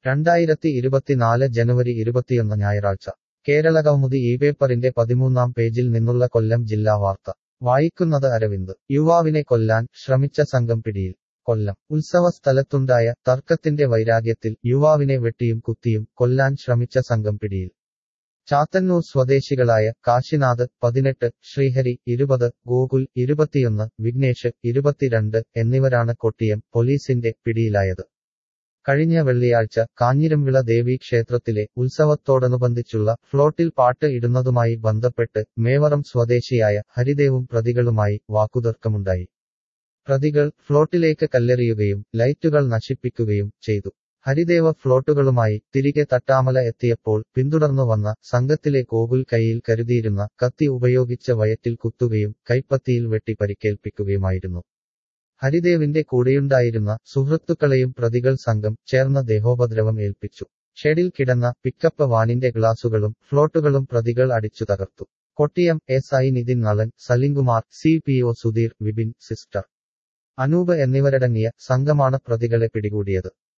രണ്ടായിരത്തി ഇരുപത്തിനാല് ജനുവരി ഇരുപത്തിയൊന്ന് ഞായറാഴ്ച കേരളകൗമുദി ഈ പേപ്പറിന്റെ പതിമൂന്നാം പേജിൽ നിന്നുള്ള കൊല്ലം ജില്ലാ വാർത്ത വായിക്കുന്നത് അരവിന്ദ് യുവാവിനെ കൊല്ലാൻ ശ്രമിച്ച സംഘം പിടിയിൽ കൊല്ലം ഉത്സവ സ്ഥലത്തുണ്ടായ തർക്കത്തിന്റെ വൈരാഗ്യത്തിൽ യുവാവിനെ വെട്ടിയും കുത്തിയും കൊല്ലാൻ ശ്രമിച്ച സംഘം പിടിയിൽ ചാത്തന്നൂർ സ്വദേശികളായ കാശിനാഥ് പതിനെട്ട് ശ്രീഹരി ഇരുപത് ഗോകുൽ ഇരുപത്തിയൊന്ന് വിഘ്നേഷ് ഇരുപത്തിരണ്ട് എന്നിവരാണ് കൊട്ടിയം പോലീസിന്റെ പിടിയിലായത് കഴിഞ്ഞ വെള്ളിയാഴ്ച കാഞ്ഞിരംവിള ദേവി ക്ഷേത്രത്തിലെ ഉത്സവത്തോടനുബന്ധിച്ചുള്ള ഫ്ലോട്ടിൽ പാട്ട് ഇടുന്നതുമായി ബന്ധപ്പെട്ട് മേവറം സ്വദേശിയായ ഹരിദേവും പ്രതികളുമായി വാക്കുതർക്കമുണ്ടായി പ്രതികൾ ഫ്ലോട്ടിലേക്ക് കല്ലെറിയുകയും ലൈറ്റുകൾ നശിപ്പിക്കുകയും ചെയ്തു ഹരിദേവ ഫ്ലോട്ടുകളുമായി തിരികെ തട്ടാമല എത്തിയപ്പോൾ പിന്തുടർന്നു വന്ന സംഘത്തിലെ കോകുൽ കൈയിൽ കരുതിയിരുന്ന കത്തി ഉപയോഗിച്ച് വയറ്റിൽ കുത്തുകയും കൈപ്പത്തിയിൽ വെട്ടി പരിക്കേൽപ്പിക്കുകയുമായിരുന്നു ഹരിദേവിന്റെ കൂടെയുണ്ടായിരുന്ന സുഹൃത്തുക്കളെയും പ്രതികൾ സംഘം ചേർന്ന ദേഹോപദ്രവം ഏൽപ്പിച്ചു ഷെഡിൽ കിടന്ന പിക്കപ്പ് വാനിന്റെ ഗ്ലാസുകളും ഫ്ലോട്ടുകളും പ്രതികൾ അടിച്ചു തകർത്തു Kottiyam S I Nithin Nalan Salimkumar C P O Sudheer Vipin sister Anoop എന്നിവരടങ്ങിയ സംഘമാണ് പ്രതികളെ പിടികൂടിയത്